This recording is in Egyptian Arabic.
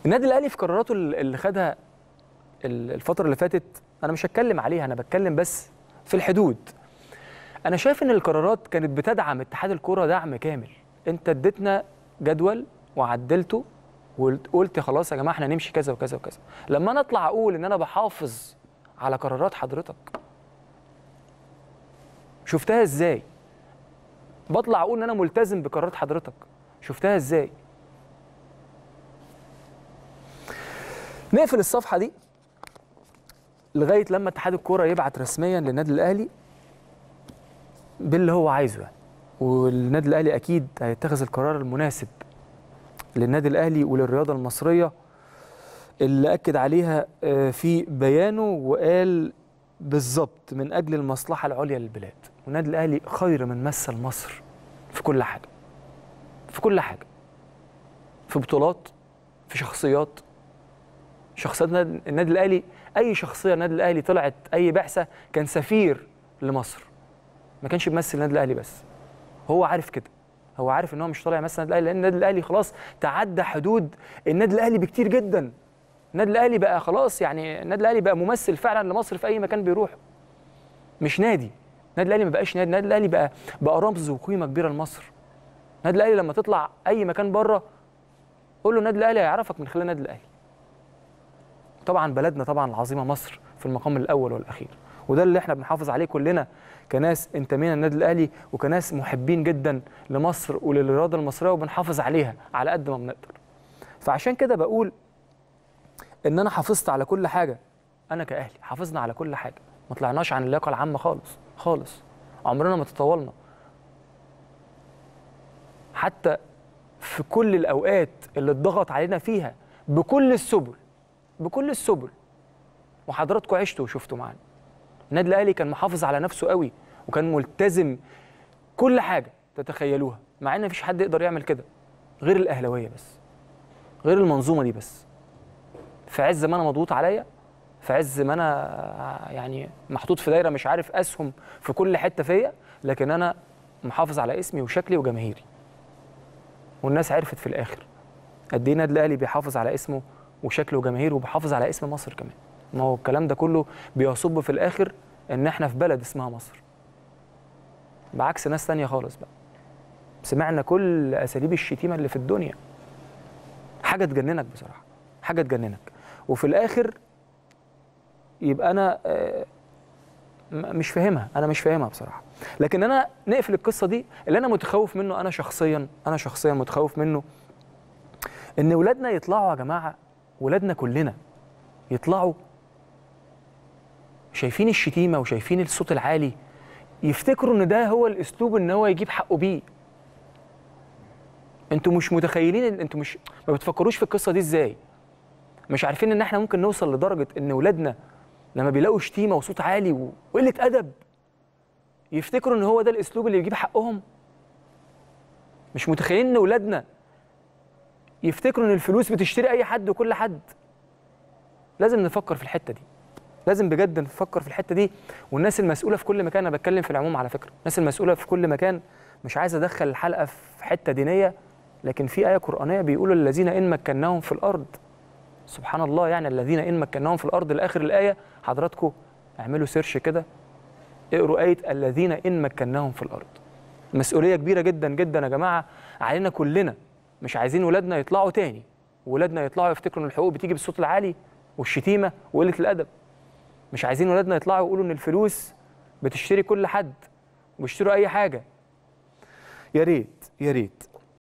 النادي الاهلي في قراراته اللي خدها الفتره اللي فاتت انا مش هتكلم عليها انا بتكلم بس في الحدود انا شايف ان القرارات كانت بتدعم اتحاد الكره دعم كامل انت اديتنا جدول وعدلته وقلت خلاص يا جماعه احنا نمشي كذا وكذا وكذا لما انا اطلع اقول ان انا بحافظ على قرارات حضرتك شفتها ازاي بطلع اقول ان انا ملتزم بقرارات حضرتك شفتها ازاي نقفل الصفحه دي لغايه لما اتحاد الكوره يبعت رسميا للنادي الاهلي باللي هو عايزه يعني والنادي الاهلي اكيد هيتخذ القرار المناسب للنادي الاهلي وللرياضه المصريه اللي اكد عليها في بيانه وقال بالظبط من اجل المصلحه العليا للبلاد والنادي الاهلي خير من مثل مصر في كل حاجه في كل حاجه في بطولات في شخصيات شخصيات النادي الاهلي اي شخصيه النادي الاهلي طلعت اي بعثه كان سفير لمصر ما كانش بيمثل النادي الاهلي بس هو عارف كده هو عارف ان هو مش طالع يمثل النادي الاهلي لان النادي الاهلي خلاص تعدى حدود النادي الاهلي بكتير جدا النادي الاهلي بقى خلاص يعني النادي الاهلي بقى ممثل فعلا لمصر في اي مكان بيروح مش نادي النادي الاهلي ما بقاش نادي النادي الاهلي بقى بقى رمز وقيمه كبيره لمصر النادي الاهلي لما تطلع اي مكان بره قول له النادي الاهلي هيعرفك من خلال النادي الاهلي طبعا بلدنا طبعا العظيمه مصر في المقام الاول والاخير وده اللي احنا بنحافظ عليه كلنا كناس انتمينا النادي الاهلي وكناس محبين جدا لمصر وللرياضه المصريه وبنحافظ عليها على قد ما بنقدر فعشان كده بقول ان انا حافظت على كل حاجه انا كاهلي حافظنا على كل حاجه ما طلعناش عن اللياقه العامه خالص خالص عمرنا ما تطولنا حتى في كل الاوقات اللي اتضغط علينا فيها بكل السبل بكل السبل وحضراتكم عشتوا وشفتوا معانا النادي الاهلي كان محافظ على نفسه قوي وكان ملتزم كل حاجه تتخيلوها مع ان مفيش حد يقدر يعمل كده غير الاهلاويه بس غير المنظومه دي بس في عز ما انا مضغوط عليا في عز ما انا يعني محطوط في دايره مش عارف اسهم في كل حته فيا لكن انا محافظ على اسمي وشكلي وجماهيري والناس عرفت في الاخر قد ايه النادي الاهلي بيحافظ على اسمه وشكله وجماهيره وبيحافظ على اسم مصر كمان ما هو الكلام ده كله بيصب في الاخر ان احنا في بلد اسمها مصر بعكس ناس تانية خالص بقى سمعنا كل اساليب الشتيمه اللي في الدنيا حاجه تجننك بصراحه حاجه تجننك وفي الاخر يبقى انا مش فاهمها انا مش فاهمها بصراحه لكن انا نقفل القصه دي اللي انا متخوف منه انا شخصيا انا شخصيا متخوف منه ان ولادنا يطلعوا يا جماعه ولادنا كلنا يطلعوا شايفين الشتيمه وشايفين الصوت العالي يفتكروا ان ده هو الاسلوب ان هو يجيب حقه بيه انتوا مش متخيلين انتوا مش ما بتفكروش في القصه دي ازاي مش عارفين ان احنا ممكن نوصل لدرجه ان ولادنا لما بيلاقوا شتيمه وصوت عالي وقله ادب يفتكروا ان هو ده الاسلوب اللي يجيب حقهم مش متخيلين ان ولادنا يفتكروا ان الفلوس بتشتري اي حد وكل حد لازم نفكر في الحته دي لازم بجد نفكر في الحته دي والناس المسؤوله في كل مكان انا بتكلم في العموم على فكره الناس المسؤوله في كل مكان مش عايز ادخل الحلقه في حته دينيه لكن في ايه قرانيه بيقول الذين ان مكناهم في الارض سبحان الله يعني الذين ان مكناهم في الارض لاخر الايه حضراتكم اعملوا سيرش كده اقروا ايه الذين ان مكناهم في الارض مسؤوليه كبيره جدا جدا يا جماعه علينا كلنا مش عايزين ولادنا يطلعوا تاني ولادنا يطلعوا يفتكروا ان الحقوق بتيجي بالصوت العالي والشتيمه وقله الادب مش عايزين ولادنا يطلعوا يقولوا ان الفلوس بتشتري كل حد وبيشتروا اي حاجه يا ريت يا ريت